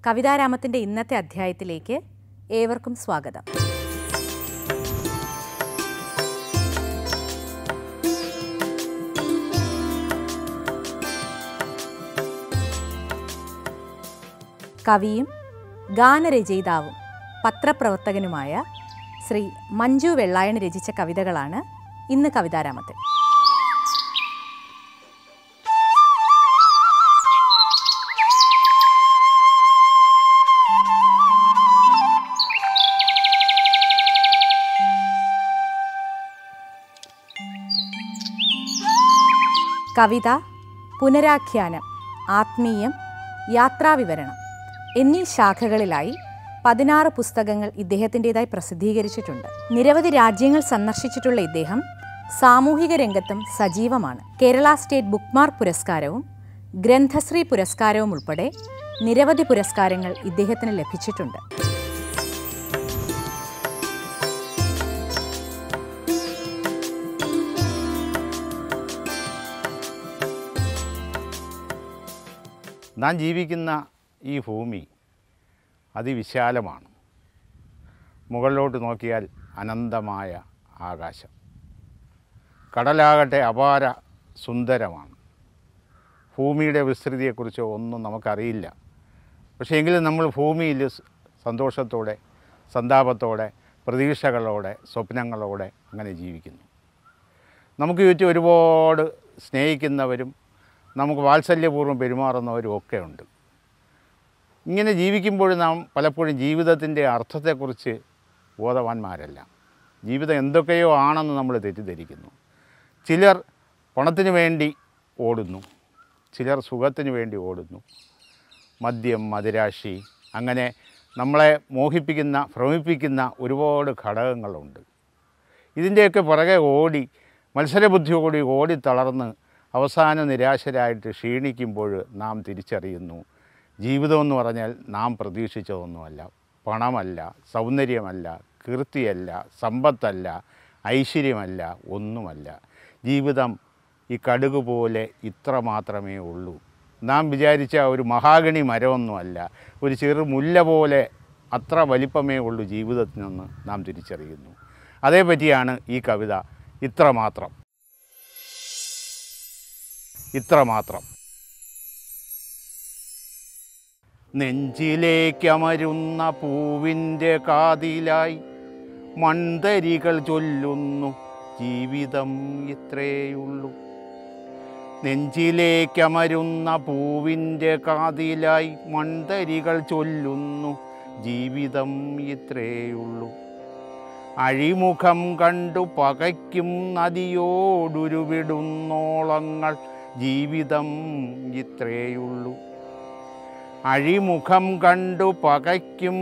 കവിതാരാമത്തിൻ്റെ ഇന്നത്തെ അധ്യായത്തിലേക്ക് ഏവർക്കും സ്വാഗതം കവിയും ഗാനരചയിതാവും പത്രപ്രവർത്തകനുമായ ശ്രീ മഞ്ജു വെള്ളായൺ രചിച്ച കവിതകളാണ് ഇന്ന് കവിതാരാമത്തിൽ കവിത പുനരാഖ്യാനം ആത്മീയം യാത്രാവിവരണം എന്നീ ശാഖകളിലായി പതിനാറ് പുസ്തകങ്ങൾ ഇദ്ദേഹത്തിൻ്റെതായി പ്രസിദ്ധീകരിച്ചിട്ടുണ്ട് നിരവധി രാജ്യങ്ങൾ സന്ദർശിച്ചിട്ടുള്ള ഇദ്ദേഹം സാമൂഹിക രംഗത്തും സജീവമാണ് കേരള സ്റ്റേറ്റ് ബുക്ക്മാർക്ക് പുരസ്കാരവും ഗ്രന്ഥശ്രീ പുരസ്കാരവും ഉൾപ്പെടെ നിരവധി പുരസ്കാരങ്ങൾ ഇദ്ദേഹത്തിന് ലഭിച്ചിട്ടുണ്ട് നാം ജീവിക്കുന്ന ഈ ഭൂമി അതിവിശാലമാണ് മുകളിലോട്ട് നോക്കിയാൽ അനന്തമായ ആകാശം കടലാകട്ടെ അപാര സുന്ദരമാണ് ഭൂമിയുടെ വിസ്തൃതിയെക്കുറിച്ചോ ഒന്നും നമുക്കറിയില്ല പക്ഷേ എങ്കിലും നമ്മൾ ഭൂമിയിൽ സ് സന്തോഷത്തോടെ സന്താപത്തോടെ പ്രതീക്ഷകളോടെ സ്വപ്നങ്ങളോടെ അങ്ങനെ ജീവിക്കുന്നു നമുക്ക് ചുറ്റും ഒരുപാട് സ്നേഹിക്കുന്നവരും നമുക്ക് വാത്സല്യപൂർവ്വം പെരുമാറുന്നവരും ഒക്കെ ഉണ്ട് ഇങ്ങനെ ജീവിക്കുമ്പോൾ നാം പലപ്പോഴും ജീവിതത്തിൻ്റെ അർത്ഥത്തെക്കുറിച്ച് ബോധവാന്മാരല്ല ജീവിതം എന്തൊക്കെയോ ആണെന്ന് നമ്മൾ തെറ്റിദ്ധരിക്കുന്നു ചിലർ പണത്തിന് വേണ്ടി ഓടുന്നു ചിലർ സുഖത്തിന് വേണ്ടി ഓടുന്നു മദ്യം മദിരാശി അങ്ങനെ നമ്മളെ മോഹിപ്പിക്കുന്ന ഭ്രമിപ്പിക്കുന്ന ഒരുപാട് ഘടകങ്ങളുണ്ട് ഇതിൻ്റെയൊക്കെ പുറകെ ഓടി മത്സരബുദ്ധിയോടി ഓടി തളർന്ന് അവസാന നിരാശരായിട്ട് ക്ഷീണിക്കുമ്പോൾ നാം തിരിച്ചറിയുന്നു ജീവിതമെന്ന് പറഞ്ഞാൽ നാം പ്രതീക്ഷിച്ചതൊന്നുമല്ല പണമല്ല സൗന്ദര്യമല്ല കീർത്തിയല്ല സമ്പത്തല്ല ഐശ്വര്യമല്ല ഒന്നുമല്ല ജീവിതം ഈ കടുക് പോലെ ഇത്ര മാത്രമേ ഉള്ളൂ നാം വിചാരിച്ച ഒരു മഹാഗണി മരമൊന്നുമല്ല ഒരു ചെറു മുല്ല പോലെ അത്ര വലിപ്പമേ ഉള്ളൂ ജീവിതത്തിനെന്ന് നാം തിരിച്ചറിയുന്നു അതേപറ്റിയാണ് ഈ കവിത ഇത്രമാത്രം ഇത്രമാത്രം നെഞ്ചിലേക്കമരുന്ന പൂവിൻ്റെ കാതിലായി മൺതരികൾ ചൊല്ലുന്നു ജീവിതം ഇത്രേയുള്ളൂ നെഞ്ചിലേക്കമരുന്ന പൂവിൻ്റെ കാതിലായി മൺതരികൾ ചൊല്ലുന്നു ജീവിതം ഇത്രേയുള്ളൂ അഴിമുഖം കണ്ടു പകയ്ക്കും നദിയോടുരുവിടുന്നോളങ്ങൾ ജീവിതം ഇത്രേയുള്ളൂ അഴിമുഖം കണ്ടു പകയ്ക്കും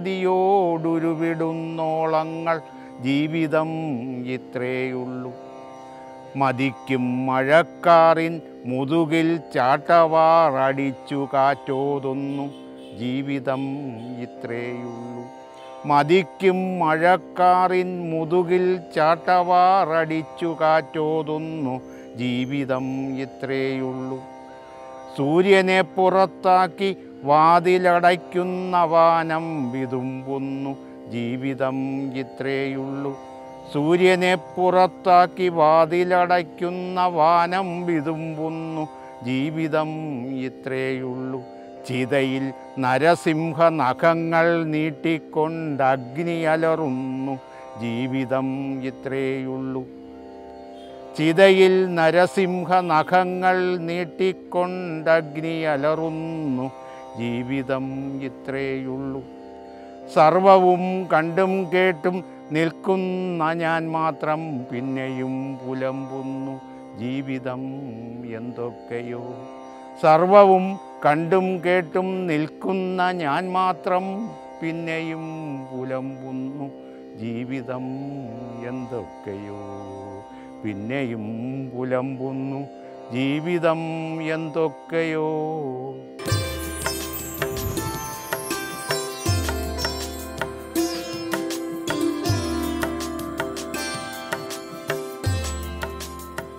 നദിയോടുരുവിടുന്നോളങ്ങൾ ജീവിതം ഇത്രേയുള്ളൂ മതിക്കും മഴക്കാറിൻ മുതുകിൽ ചാട്ടവാറടിച്ചു കാറ്റോതുന്നു ജീവിതം ഇത്രേയുള്ളൂ മതിക്കും മഴക്കാറിൻ മുതുകിൽ ചാട്ടവാറടിച്ചു കാറ്റോതുന്നു ജീവിതം ഇത്രേയുള്ളൂ സൂര്യനെ പുറത്താക്കി വാതിലടയ്ക്കുന്ന വാനം വിതുമ്പുന്നു ജീവിതം ഇത്രേയുള്ളൂ സൂര്യനെ പുറത്താക്കി വാതിലടയ്ക്കുന്ന വാനം വിതുമ്പുന്നു ജീവിതം ഇത്രേയുള്ളൂ ചിതയിൽ നരസിംഹ നഖങ്ങൾ നീട്ടിക്കൊണ്ട് അഗ്നി അലറുന്നു ജീവിതം ഇത്രേയുള്ളൂ ചിതയിൽ നരസിംഹ നഖങ്ങൾ നീട്ടിക്കൊണ്ട് അഗ്നി അലറുന്നു ജീവിതം ഇത്രേയുള്ളൂ സർവവും കണ്ടും കേട്ടും നിൽക്കുന്ന ഞാൻ മാത്രം പിന്നെയും പുലമ്പുന്നു ജീവിതം എന്തൊക്കെയോ സർവവും കണ്ടും കേട്ടും നിൽക്കുന്ന ഞാൻ മാത്രം പിന്നെയും പുലമ്പുന്നു ജീവിതം എന്തൊക്കെയോ പിന്നെയും പുലമ്പുന്നു ജീവിതം എന്തൊക്കെയോ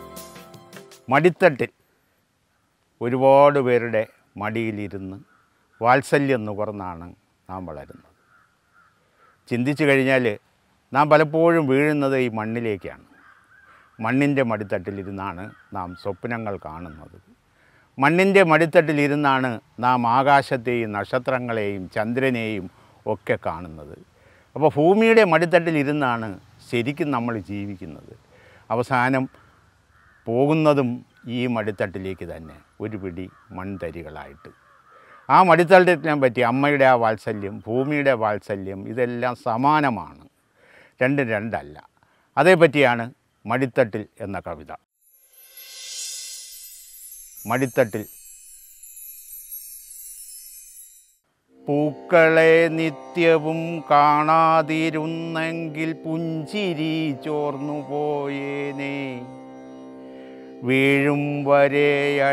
മടിത്തട്ടിൽ ഒരുപാട് പേരുടെ മടിയിലിരുന്ന് വാത്സല്യം നുകർന്നാണ് നാം വളരുന്നത് ചിന്തിച്ചു കഴിഞ്ഞാൽ നാം പലപ്പോഴും വീഴുന്നത് ഈ മണ്ണിലേക്കാണ് മണ്ണിൻ്റെ മടിത്തട്ടിലിരുന്നാണ് നാം സ്വപ്നങ്ങൾ കാണുന്നത് മണ്ണിൻ്റെ മടിത്തട്ടിലിരുന്നാണ് നാം ആകാശത്തെയും നക്ഷത്രങ്ങളെയും ചന്ദ്രനെയും ഒക്കെ കാണുന്നത് അപ്പോൾ ഭൂമിയുടെ മടിത്തട്ടിലിരുന്നാണ് ശരിക്കും നമ്മൾ ജീവിക്കുന്നത് അവസാനം പോകുന്നതും ഈ മടിത്തട്ടിലേക്ക് തന്നെ ഒരു പിടി മൺതരികളായിട്ട് ആ മടിത്തട്ടിനെ പറ്റി അമ്മയുടെ ആ വാത്സല്യം ഭൂമിയുടെ വാത്സല്യം ഇതെല്ലാം സമാനമാണ് രണ്ടും രണ്ടല്ല അതേപറ്റിയാണ് മടിത്തട്ടിൽ എന്ന കവിത മടിത്തട്ടിൽ പൂക്കളെ നിത്യവും കാണാതിരുന്നെങ്കിൽ പുഞ്ചിരി ചോർന്നു പോയേനേ വീഴും വരെ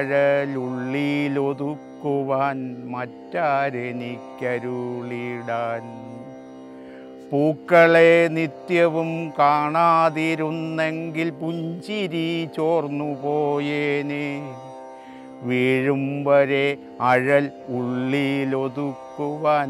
അഴലുള്ളിലൊതുക്കുവാൻ മറ്റാരെനിക്കരുളിടാൻ പൂക്കളെ നിത്യവും കാണാതിരുന്നെങ്കിൽ പുഞ്ചിരി ചോർന്നു പോയേനേ വീഴും വരെ അഴൽ ഉള്ളിലൊതുക്കുവാൻ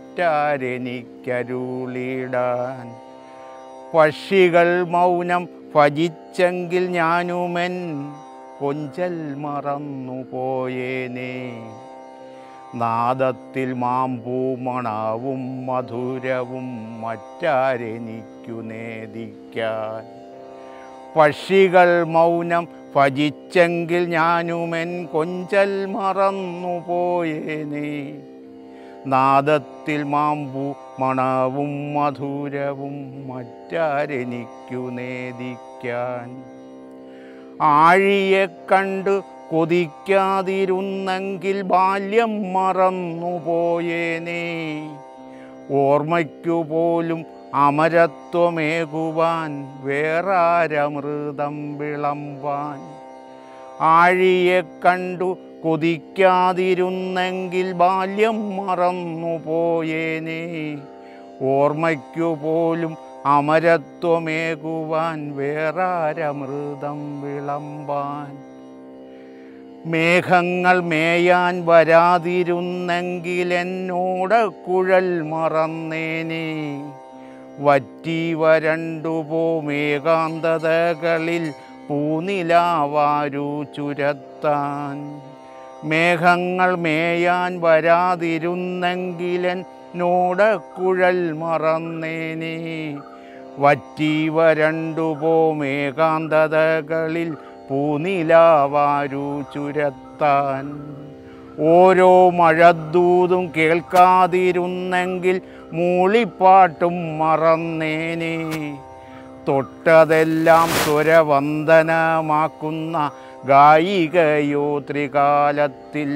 മറ്റാരെനിക്കരുളിടാൻ പക്ഷികൾ മൗനം ഭജിച്ചെങ്കിൽ ഞാനുമെൻ കൊഞ്ചൽ മറന്നു പോയേനേ നാദത്തിൽ മാമ്പൂമണാവും മധുരവും മറ്റാരെനിക്കു നേദിക്കാൻ പക്ഷികൾ മൗനം ഭജിച്ചെങ്കിൽ ഞാനുമെൻ കൊഞ്ചൽ മറന്നു പോയേനേ നാദത്തിൽ മാമ്പു മണവും മധുരവും മറ്റാരെനിക്കു നേദിക്കാൻ ആഴിയെ കണ്ട് കൊതിക്കാതിരുന്നെങ്കിൽ ബാല്യം മറന്നു പോയേനേ ഓർമ്മയ്ക്കു പോലും അമരത്വമേകുവാൻ വേറാരമൃതം വിളമ്പാൻ ആഴിയെ കണ്ടു കൊതിക്കാതിരുന്നെങ്കിൽ ബാല്യം മറന്നു പോയേനേ ഓർമ്മയ്ക്കു പോലും അമരത്വമേകുവാൻ വേറാരമൃതം വിളമ്പാൻ മേഘങ്ങൾ മേയാൻ വരാതിരുന്നെങ്കിൽ എന്നോട് കുഴൽ മറന്നേനേ വറ്റി വരണ്ടുപോ മേകാന്തതകളിൽ പൂനിലാവാരു ചുരത്താൻ മേഘങ്ങൾ മേയാൻ വരാതിരുന്നെങ്കിലൻ നോടക്കുഴൽ മറന്നേനേ വറ്റി വരണ്ടുപോ മേകാന്തതകളിൽ പൂനിലാവാരു ചുരത്താൻ ഓരോ മഴദൂതും കേൾക്കാതിരുന്നെങ്കിൽ മൂളിപ്പാട്ടും മറന്നേനേ തൊട്ടതെല്ലാം സ്വരവന്ദനമാക്കുന്ന ഗായികയോ ത്രികാലത്തിൽ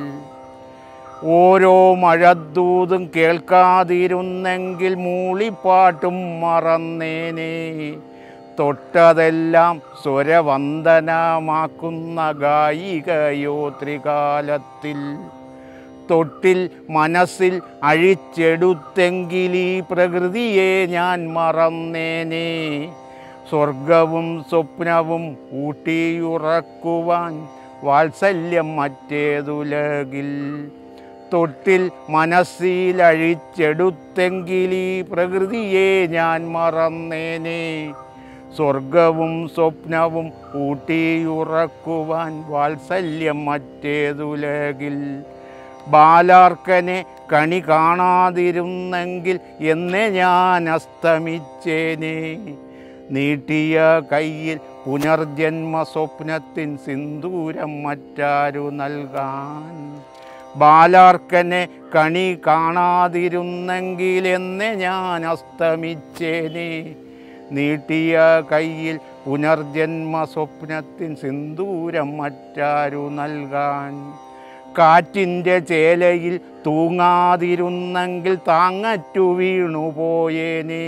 ഓരോ മഴദൂതും കേൾക്കാതിരുന്നെങ്കിൽ മൂളിപ്പാട്ടും മറന്നേനേ തൊട്ടതെല്ലാം സ്വരവന്ദനമാക്കുന്ന ഗായികയോ ത്രികാലത്തിൽ തൊട്ടിൽ മനസ്സിൽ അഴിച്ചെടുത്തെങ്കിൽ ഈ പ്രകൃതിയെ ഞാൻ മറന്നേനേ സ്വർഗവും സ്വപ്നവും ഊട്ടിയുറക്കുവാൻ വാത്സല്യം മറ്റേതുലകിൽ തൊട്ടിൽ മനസ്സിൽ അഴിച്ചെടുത്തെങ്കിൽ ഈ പ്രകൃതിയെ ഞാൻ മറന്നേനേ സ്വർഗവും സ്വപ്നവും ഊട്ടിയുറക്കുവാൻ വാത്സല്യം മറ്റേതുലകിൽ ബാലാർക്കനെ കണി കാണാതിരുന്നെങ്കിൽ എന്നെ ഞാൻ അസ്തമിച്ചേനേ നീട്ടിയ കയ്യിൽ പുനർജന്മ സ്വപ്നത്തിൻ സിന്ദൂരം മറ്റാരു നൽകാൻ ബാലാർക്കനെ കണി കാണാതിരുന്നെങ്കിൽ എന്നെ ഞാൻ അസ്തമിച്ചേനേ നീട്ടിയ കയ്യിൽ പുനർജന്മ സ്വപ്നത്തിൻ സിന്ദൂരം മറ്റാരു നൽകാൻ കാറ്റിൻ്റെ ചേലയിൽ തൂങ്ങാതിരുന്നെങ്കിൽ താങ്ങറ്റു വീണുപോയേനേ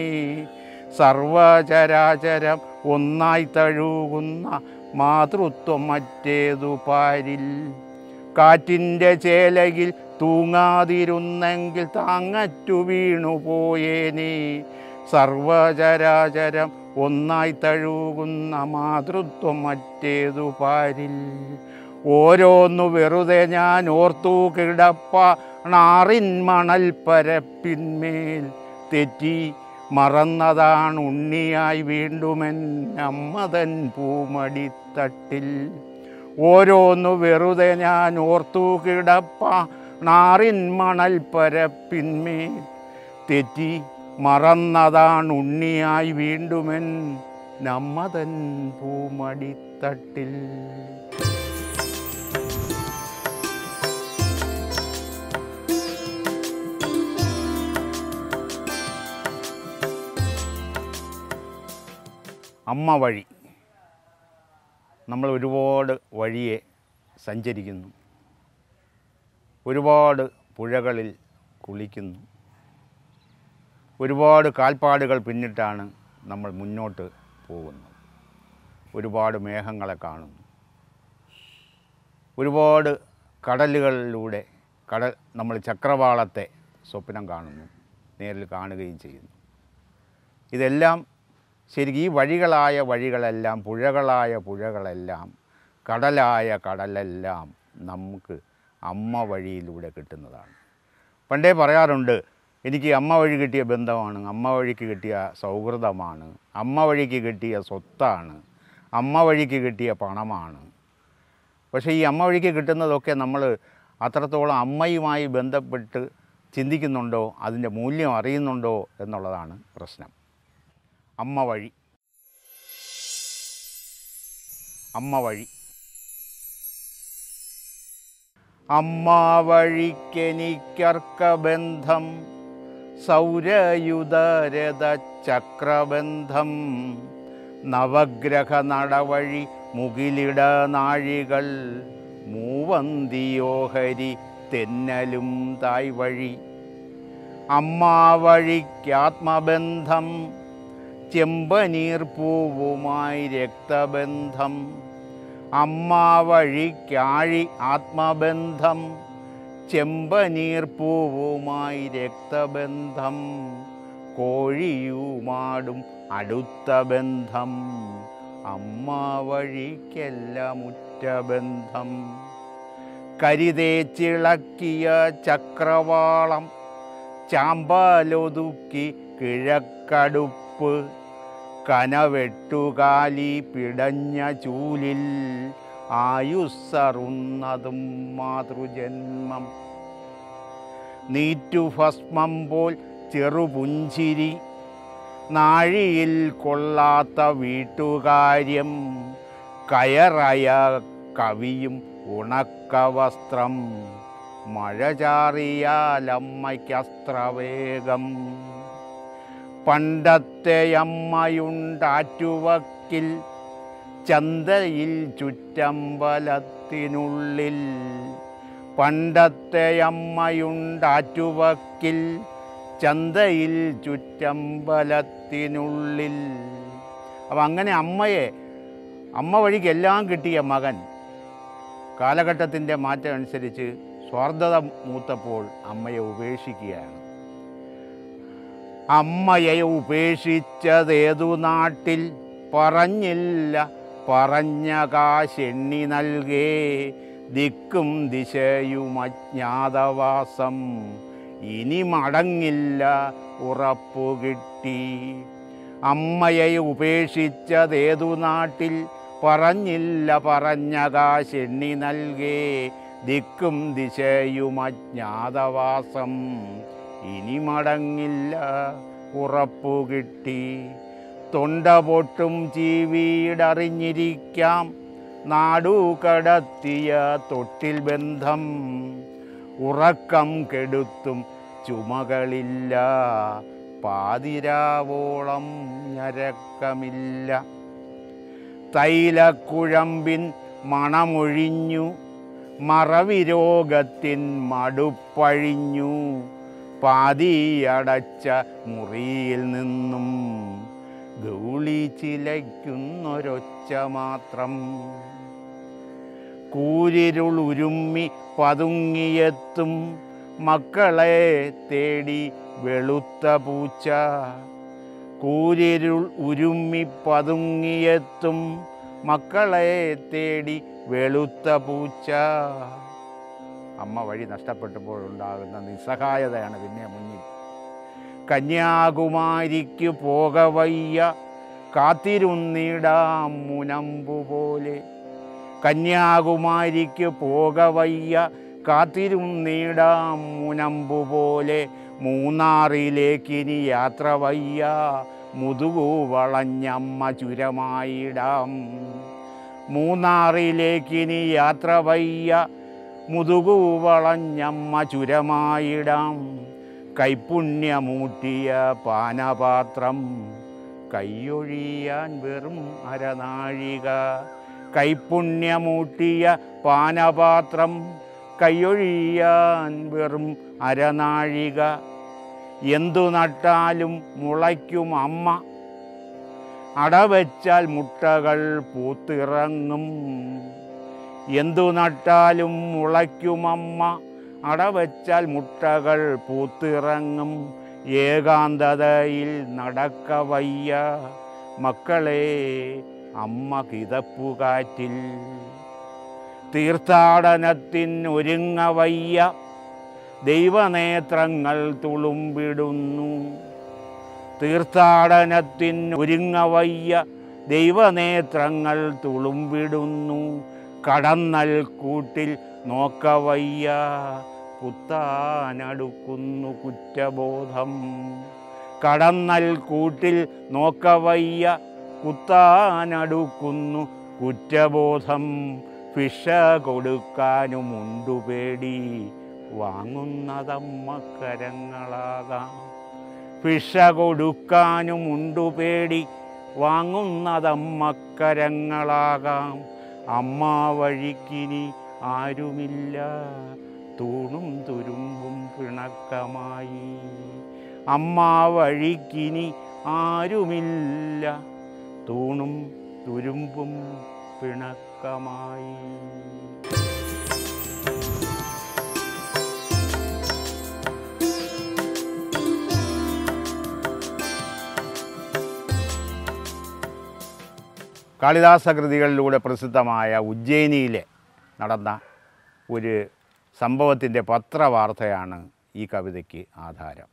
സർവചരാചരം ഒന്നായി തഴുകുന്ന മാതൃത്വം മറ്റേതു പാരിൽ കാറ്റിൻ്റെ ചേലയിൽ തൂങ്ങാതിരുന്നെങ്കിൽ താങ്ങറ്റു വീണുപോയേനേ സർവചരാചരം ഒന്നായി തഴുകുന്ന മാതൃത്വം മറ്റേതു പാരിൽ ഓരോന്നു വെറുതെ ഞാൻ ഓർത്തു കിടപ്പ ണാറിൻ മണൽ പരപ്പിന്മേൽ തെറ്റി മറന്നതാണ് ഉണ്ണിയായി വീണ്ടുമെൻ അമ്മതൻ പൂമടിത്തട്ടിൽ ഓരോന്നു വെറുതെ ഞാൻ ഓർത്തു കിടപ്പ ണാറിൻ മണൽ പരപ്പിന്മേൽ തെറ്റി മറന്നതാണ് ഉണ്ണിയായി വീണ്ടുമെൻ നമ്മതൻ പൂമടിത്തട്ടിൽ അമ്മ വഴി നമ്മൾ ഒരുപാട് വഴിയെ സഞ്ചരിക്കുന്നു ഒരുപാട് പുഴകളിൽ കുളിക്കുന്നു ഒരുപാട് കാൽപ്പാടുകൾ പിന്നിട്ടാണ് നമ്മൾ മുന്നോട്ട് പോകുന്നത് ഒരുപാട് മേഘങ്ങളെ കാണുന്നു ഒരുപാട് കടലുകളിലൂടെ കടൽ നമ്മൾ ചക്രവാളത്തെ സ്വപ്നം കാണുന്നു നേരിൽ കാണുകയും ചെയ്യുന്നു ഇതെല്ലാം ശരിക്കും ഈ വഴികളായ വഴികളെല്ലാം പുഴകളായ പുഴകളെല്ലാം കടലായ കടലെല്ലാം നമുക്ക് അമ്മ വഴിയിലൂടെ കിട്ടുന്നതാണ് പണ്ടേ പറയാറുണ്ട് എനിക്ക് അമ്മ വഴി കിട്ടിയ ബന്ധമാണ് അമ്മ വഴിക്ക് കിട്ടിയ സൗഹൃദമാണ് അമ്മ വഴിക്ക് കിട്ടിയ സ്വത്താണ് അമ്മ വഴിക്ക് കിട്ടിയ പണമാണ് പക്ഷേ ഈ അമ്മ വഴിക്ക് കിട്ടുന്നതൊക്കെ നമ്മൾ അത്രത്തോളം അമ്മയുമായി ബന്ധപ്പെട്ട് ചിന്തിക്കുന്നുണ്ടോ അതിൻ്റെ മൂല്യം അറിയുന്നുണ്ടോ എന്നുള്ളതാണ് പ്രശ്നം അമ്മ വഴി അമ്മ വഴി അമ്മ വഴിക്കെനിക്കർക്കബന്ധം സൗരയുധരഥ ചക്രബന്ധം നവഗ്രഹ നടവഴി മുകിലിട നാഴികൾ മൂവന്തിയോഹരി തെന്നലും തായ് വഴി അമ്മ വഴിക്കാത്മബന്ധം ചെമ്പനീർ പൂവുമായി രക്തബന്ധം അമ്മ വഴിക്കാഴി ആത്മബന്ധം ചെമ്പനീർ പൂവുമായി രക്തബന്ധം കോഴിയുമാടും അടുത്ത ബന്ധം അമ്മ വഴിക്കെല്ലാം ഉറ്റ ബന്ധം കരിതേച്ചിളക്കിയ ചക്രവാളം ചാമ്പാലൊതുക്കി കിഴക്കടുപ്പ് കനവെട്ടുകാലി പിടഞ്ഞ ചൂലിൽ ആയുസ്സറുന്നതും മാതൃജന്മം നീറ്റുഭസ്മം പോൽ ചെറുപുഞ്ചിരി നാഴിയിൽ കൊള്ളാത്ത വീട്ടുകാര്യം കയറയ കവിയും ഉണക്കവസ്ത്രം മഴ ചാറിയാലമ്മയ്ക്കസ്ത്രവേഗം പണ്ടത്തെ അമ്മയുണ്ടാറ്റുവക്കിൽ ചന്തയിൽ ചുറ്റമ്പലത്തിനുള്ളിൽ പണ്ടത്തെ അമ്മയുണ്ടാറ്റുവക്കിൽ ചന്തയിൽ ചുറ്റമ്പലത്തിനുള്ളിൽ അപ്പം അങ്ങനെ അമ്മയെ അമ്മ വഴിക്ക് എല്ലാം കിട്ടിയ മകൻ കാലഘട്ടത്തിൻ്റെ മാറ്റം അനുസരിച്ച് സ്വാർത്ഥത മൂത്തപ്പോൾ അമ്മയെ ഉപേക്ഷിക്കുകയാണ് അമ്മയെ ഉപേക്ഷിച്ചതേതു നാട്ടിൽ പറഞ്ഞില്ല പറഞ്ഞ കാശെണ്ണി നൽകേ ദിക്കും ദിശയും അജ്ഞാതവാസം ഇനി മടങ്ങില്ല ഉറപ്പു കിട്ടി അമ്മയെ ഉപേക്ഷിച്ചതേതു നാട്ടിൽ പറഞ്ഞില്ല പറഞ്ഞ കാശെണ്ണി നൽകേ ദിക്കും ദിശയും അജ്ഞാതവാസം ഇനി മടങ്ങില്ല ഉറപ്പു കിട്ടി തൊണ്ട പൊട്ടും ചീവീടറിഞ്ഞിരിക്കാം നാടു കടത്തിയ തൊട്ടിൽ ബന്ധം ഉറക്കം കെടുത്തും ചുമകളില്ല പാതിരാവോളം ഞരക്കമില്ല തൈലക്കുഴമ്പിൻ മണമൊഴിഞ്ഞു മറവിരോഗത്തിൻ മടുപ്പഴിഞ്ഞു പാതിയടച്ച മുറിയിൽ നിന്നും ഗൗളി ചിലയ്ക്കുന്നൊരൊച്ച മാത്രം കൂരിരുൾ ഉരുമ്മി പതുങ്ങിയെത്തും മക്കളെ തേടി വെളുത്ത പൂച്ച കൂരിരുൾ ഉരുമ്മി പതുങ്ങിയെത്തും മക്കളെ തേടി വെളുത്ത പൂച്ച അമ്മ വഴി നഷ്ടപ്പെട്ടപ്പോഴുണ്ടാകുന്ന നിസ്സഹായതയാണ് പിന്നെ മുന്നിൽ കന്യാകുമാരിക്ക് പോകവയ്യ കാത്തിരുന്നിടാം മുനമ്പു പോലെ കന്യാകുമാരിക്ക് പോകവയ്യ കാത്തിരുന്നിടാം മുനമ്പു പോലെ മൂന്നാറിലേക്കിനി യാത്ര വയ്യ മുതുകു വളഞ്ഞമ്മ ചുരമായിടാം മൂന്നാറിലേക്കിനി യാത്ര വയ്യ മുതുകു വളഞ്ഞമ്മ ചുരമായിടാം കൈപുണ്യമൂട്ടിയ പാനപാത്രം കൈയൊഴിയാൻ വെറും അരനാഴിക കൈപുണ്യമൂട്ടിയ പാനപാത്രം കൈയൊഴിയാൻ വെറും അരനാഴിക എന്തു നട്ടാലും മുളയ്ക്കും അമ്മ അടവെച്ചാൽ മുട്ടകൾ പൂത്തിറങ്ങും എന്തു നട്ടാലും മുളയ്ക്കുമമ്മ അടവച്ചാൽ മുട്ടകൾ പൂത്തിറങ്ങും ഏകാന്തതയിൽ നടക്കവയ്യ മക്കളെ അമ്മ കിതപ്പുകാറ്റിൽ തീർത്ഥാടനത്തിനൊരുങ്ങവയ്യ ദൈവനേത്രങ്ങൾ തുളുമ്പിടുന്നു തീർത്ഥാടനത്തിനൊരുങ്ങവയ്യ ദൈവനേത്രങ്ങൾ തുളുമ്പിടുന്നു കടന്നൽ കൂട്ടിൽ നോക്കവയ്യ കുത്താനടുക്കുന്നു കുറ്റബോധം കടന്നൽ കൂട്ടിൽ നോക്കവയ്യ കുത്താനടുക്കുന്നു കുറ്റബോധം ഫിഷ കൊടുക്കാനുമുണ്ടു പേടി വാങ്ങുന്നതമ്മക്കരങ്ങളാകാം ഫിഷ കൊടുക്കാനുമുണ്ടു പേടി വാങ്ങുന്നതമ്മക്കരങ്ങളാകാം അമ്മ വഴിക്കിനി ആരുമില്ല തൂണും തുരുമ്പും പിണക്കമായി അമ്മ വഴിക്കിനി ആരുമില്ല തൂണും തുരുമ്പും പിണക്കമായി കാളിദാസ കൃതികളിലൂടെ പ്രസിദ്ധമായ ഉജ്ജയിനിയിലെ നടന്ന ഒരു സംഭവത്തിൻ്റെ പത്രവാർത്തയാണ് ഈ കവിതയ്ക്ക് ആധാരം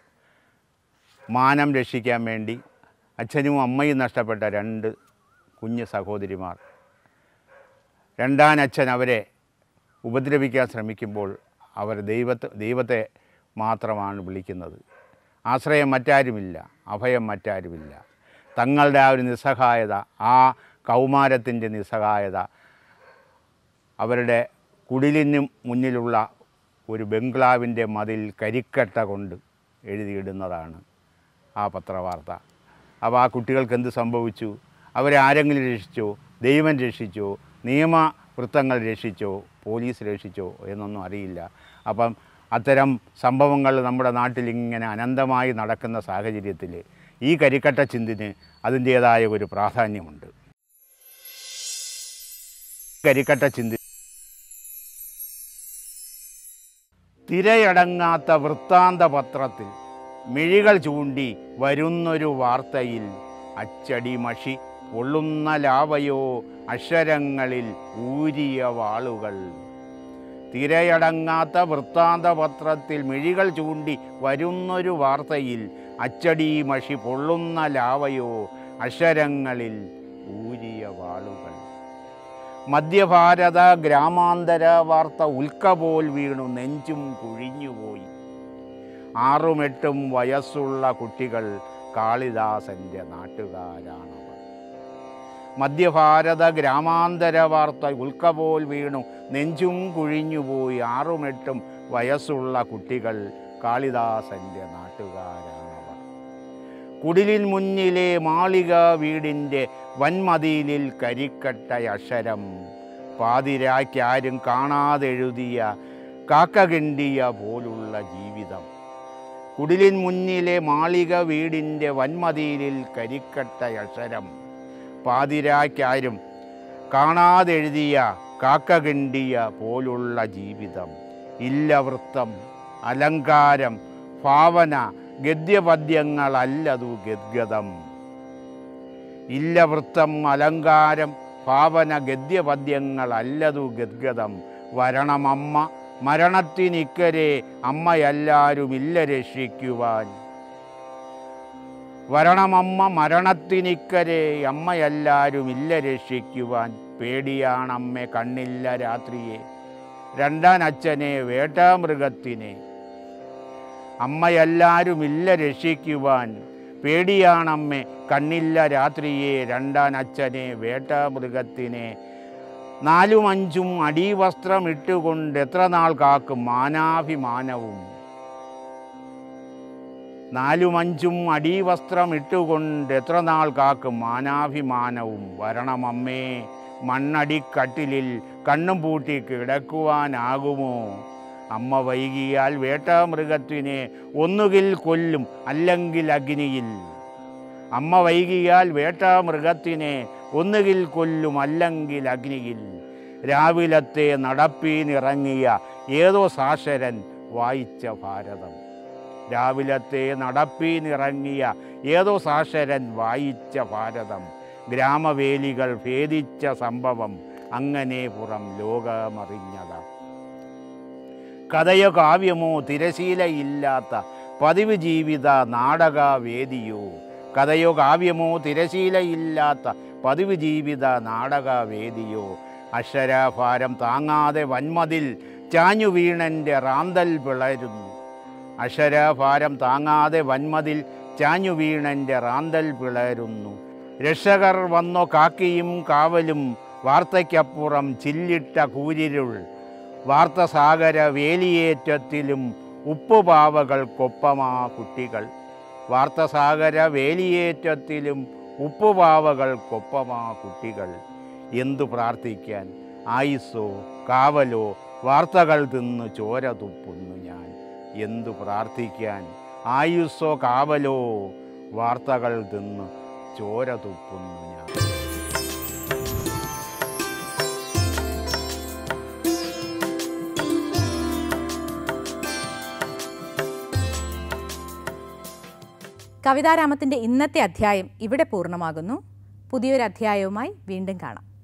മാനം രക്ഷിക്കാൻ വേണ്ടി അച്ഛനും അമ്മയും നഷ്ടപ്പെട്ട രണ്ട് കുഞ്ഞു സഹോദരിമാർ രണ്ടാനച്ഛൻ അവരെ ഉപദ്രവിക്കാൻ ശ്രമിക്കുമ്പോൾ അവർ ദൈവത്തെ ദൈവത്തെ മാത്രമാണ് വിളിക്കുന്നത് ആശ്രയം മറ്റാരുമില്ല അഭയം മറ്റാരുമില്ല തങ്ങളുടെ ആ ഒരു നിസ്സഹായത ആ കൗമാരത്തിൻ്റെ നിസ്സഹായത അവരുടെ കുടിലിന് മുന്നിലുള്ള ഒരു ബംഗ്ലാവിൻ്റെ മതിൽ കരിക്കട്ട കൊണ്ട് എഴുതിയിടുന്നതാണ് ആ പത്രവാർത്ത അപ്പോൾ ആ കുട്ടികൾക്ക് എന്ത് സംഭവിച്ചു അവരെ ആരെങ്കിലും രക്ഷിച്ചോ ദൈവം രക്ഷിച്ചോ നിയമവൃത്തങ്ങൾ രക്ഷിച്ചോ പോലീസ് രക്ഷിച്ചോ എന്നൊന്നും അറിയില്ല അപ്പം അത്തരം സംഭവങ്ങൾ നമ്മുടെ നാട്ടിൽ ഇങ്ങനെ അനന്തമായി നടക്കുന്ന സാഹചര്യത്തിൽ ഈ കരിക്കട്ട ചിന്തിന് അതിൻ്റേതായ ഒരു പ്രാധാന്യമുണ്ട് കരിക്കട്ട ചിന്തി തിരയടങ്ങാത്ത വൃത്താന്ത പത്രത്തിൽ മിഴികൾ ചൂണ്ടി വരുന്നൊരു വാർത്തയിൽ അച്ചടി മഷി പൊള്ളുന്ന ലാവയോ അക്ഷരങ്ങളിൽ ഊരിയ വാളുകൾ തിരയടങ്ങാത്ത വൃത്താന്ത പത്രത്തിൽ മിഴികൾ ചൂണ്ടി വരുന്നൊരു വാർത്തയിൽ അച്ചടി മഷി പൊള്ളുന്ന ലാവയോ അക്ഷരങ്ങളിൽ ഊരിയ വാളുകൾ മധ്യഭാരത ഗ്രാമാന്തര വാർത്ത ഉൽക്ക പോൽ വീണു നെഞ്ചും കുഴിഞ്ഞുപോയി ആറും എട്ടും വയസ്സുള്ള കുട്ടികൾ കാളിദാസൻ്റെ നാട്ടുകാരാണവർ മധ്യഭാരത ഗ്രാമാന്തര വാർത്ത ഉൽക്ക പോൽ വീണു നെഞ്ചും കുഴിഞ്ഞുപോയി ആറും എട്ടും വയസ്സുള്ള കുട്ടികൾ കാളിദാസൻ്റെ നാട്ടുകാരാണവർ കുടിലിൻ മുന്നിലെ മാളിക വീടിൻ്റെ വൻമതിലിൽ കരിക്കട്ട അക്ഷരം പാതിരാക്കാരും കാണാതെഴുതിയ കാക്കകിണ്ടിയ പോലുള്ള ജീവിതം കുടിലിൻ മുന്നിലെ മാളിക വീടിൻ്റെ വൻമതിലിൽ കരിക്കട്ട അക്ഷരം പാതിരാക്കാരും കാണാതെഴുതിയ കാക്കകിണ്ടിയ പോലുള്ള ജീവിതം ഇല്ലവൃത്തം അലങ്കാരം ഭാവന ഗദ്യപദ്യങ്ങളല്ലതു ഗദ്ഗതം ഇല്ലവൃത്തം അലങ്കാരം ഭാവന ഗദ്യപദ്യങ്ങളല്ലതു ഗദ്ഗതം വരണമമ്മ മരണത്തിനിക്കരെ അമ്മയെല്ലാരുമില്ല രക്ഷിക്കുവാൻ വരണമമ്മ മരണത്തിനിക്കരെ അമ്മയെല്ലാരുമില്ല രക്ഷിക്കുവാൻ പേടിയാണമ്മ കണ്ണില്ല രാത്രിയെ രണ്ടാനച്ഛനെ വേട്ടാമൃഗത്തിനെ അമ്മയെല്ലാരുമില്ല രക്ഷിക്കുവാൻ പേടിയാണമ്മ കണ്ണില്ല രാത്രിയെ രണ്ടാനച്ഛനെ വേട്ടാമൃഗത്തിനെ നാലും അഞ്ചും അടിവസ്ത്രം ഇട്ടുകൊണ്ട് എത്ര നാൾ കാക്കും മാനാഭിമാനവും നാലും അഞ്ചും അടിവസ്ത്രം ഇട്ടുകൊണ്ട് എത്ര നാൾ കാക്കും മാനാഭിമാനവും വരണമമ്മേ മണ്ണടിക്കട്ടിലിൽ കണ്ണും പൂട്ടി കിടക്കുവാനാകുമോ അമ്മ വൈകിയാൽ വേട്ടാമൃഗത്തിനെ ഒന്നുകിൽ കൊല്ലും അല്ലെങ്കിൽ അഗ്നിയിൽ അമ്മ വൈകിയാൽ വേട്ടാമൃഗത്തിനെ ഒന്നുകിൽ കൊല്ലും അല്ലെങ്കിൽ അഗ്നിയിൽ രാവിലത്തെ നടപ്പീനിറങ്ങിയ ഏതോ സാക്ഷരൻ വായിച്ച ഭാരതം രാവിലത്തെ നടപ്പീനിറങ്ങിയ ഏതോ സാക്ഷരൻ വായിച്ച ഭാരതം ഗ്രാമവേലികൾ ഭേദിച്ച സംഭവം അങ്ങനെ പുറം ലോകമറിഞ്ഞതാ കഥയോ കാവ്യമോ തിരശീലയില്ലാത്ത പതിവ് ജീവിത നാടകവേദിയോ കഥയോ കാവ്യമോ തിരശീലയില്ലാത്ത പതിവ് ജീവിത നാടകവേദിയോ അക്ഷരാഭാരം താങ്ങാതെ വന്മതിൽ ചാഞ്ഞു വീണൻ്റെ റാന്തൽ പിളരുന്നു അക്ഷരാഭാരം താങ്ങാതെ വന്മതിൽ ചാഞ്ഞു വീണൻ്റെ റാന്തൽ പിളരുന്നു രക്ഷകർ വന്നോ കാക്കിയും കാവലും വാർത്തയ്ക്കപ്പുറം ചില്ലിട്ട കൂരിരുൾ വാർത്തസാഗര വേലിയേറ്റത്തിലും ഉപ്പുപാവകൾക്കൊപ്പമാ കുട്ടികൾ വാർത്തസാഗര വേലിയേറ്റത്തിലും ഉപ്പുപാവകൾക്കൊപ്പമാ കുട്ടികൾ എന്തു പ്രാർത്ഥിക്കാൻ ആയുസ്സോ കാവലോ വാർത്തകൾ തിന്നു ചോര തുപ്പുന്നു ഞാൻ എന്തു പ്രാർത്ഥിക്കാൻ ആയുസ്സോ കാവലോ വാർത്തകൾ തിന്നു ചോര തുപ്പുന്നു ഞാൻ കവിതാരാമത്തിൻ്റെ ഇന്നത്തെ അധ്യായം ഇവിടെ പൂർണ്ണമാകുന്നു പുതിയൊരു അധ്യായവുമായി വീണ്ടും കാണാം